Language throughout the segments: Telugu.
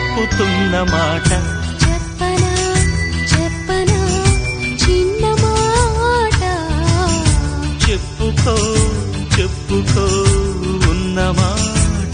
చెప్పుతున్న మాట చెప్పనా చెప్పనా చిన్న మాట చెప్పుకో చెప్పుకో ఉన్న మాట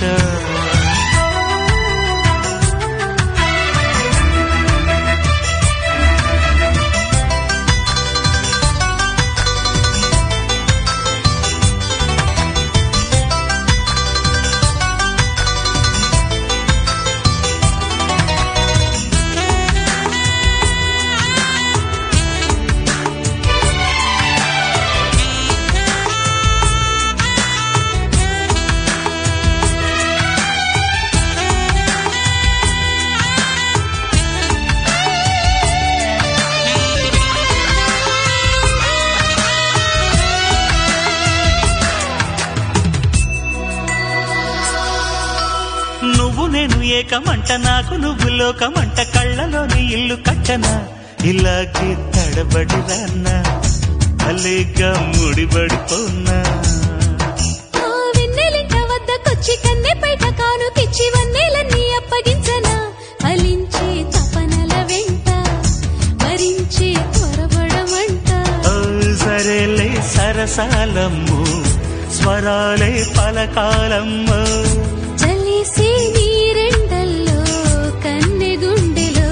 నువ్వు నేను ఏకమంట నాకు నువ్వు లోకమంట కళ్ళలోని ఇల్లు కట్టనా ఇలాగే తడబడి రాన్నా అలేగా ముడిపడిపోన్నా ఆ వెన్నెలింక వద్దకొచ్చి కన్నె పైట కానుకిచ్చి వన్నెలన్నీ అప్పగించనా ఫలించే తపనల వెంట భరించే త్వరపడమంట ఓ సరేలే సరసాలమ్ము స్వరాలే పలకాలమ్ము చలిసే నీరెండల్లో కన్నె గుండెలో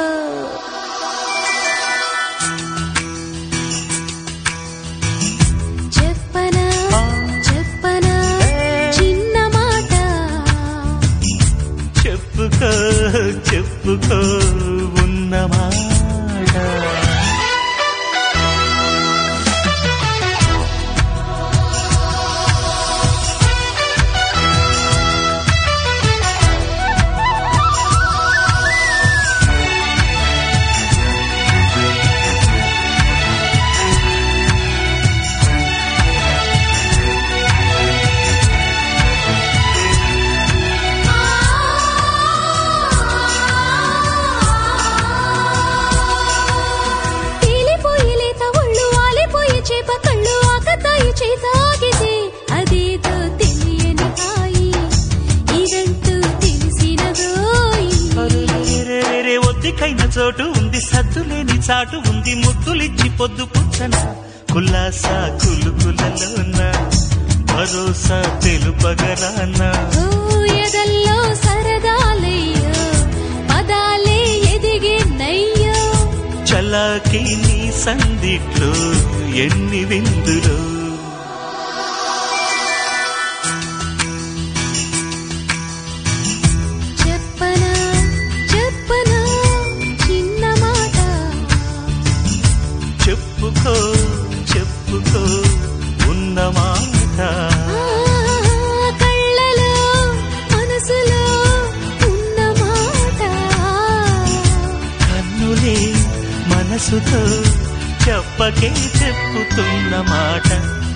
చెప్పనా చెప్పనా చిన్న మాట చెప్పుకో చెప్పుకో ఉన్న మాట తేలిపోయి లేత ఒళ్ళు ఆలిపోయి చేప కళ్ళు ఆకతాయి చేత ఆగితే అదేదో తెలియని హాయి ఇదంటూ తెలిసినదోయి రే ఒద్దికైన చోటు ఉంది సద్దులేని చాటు ఉంది ముద్దులిచ్చి పొద్దు పుచ్చన కుల్లాసా కులుకులలోన భరోసా తెలుపగరానా ఓ ఎదల్లో సరదాలయ్యో పదాలే ఎదిగే నయ్యో చలాకి నీ సందిట్లో ఎన్ని విందులో చెప్పనా చెప్పనా చిన్న మాట చెప్పుకో చెప్పుకో ఉన్న మాట ఆ కళ్ళలో మనసులో ఉన్న మాట కన్నులే మనసుతో చెప్పకే చెప్పుతున్న మాట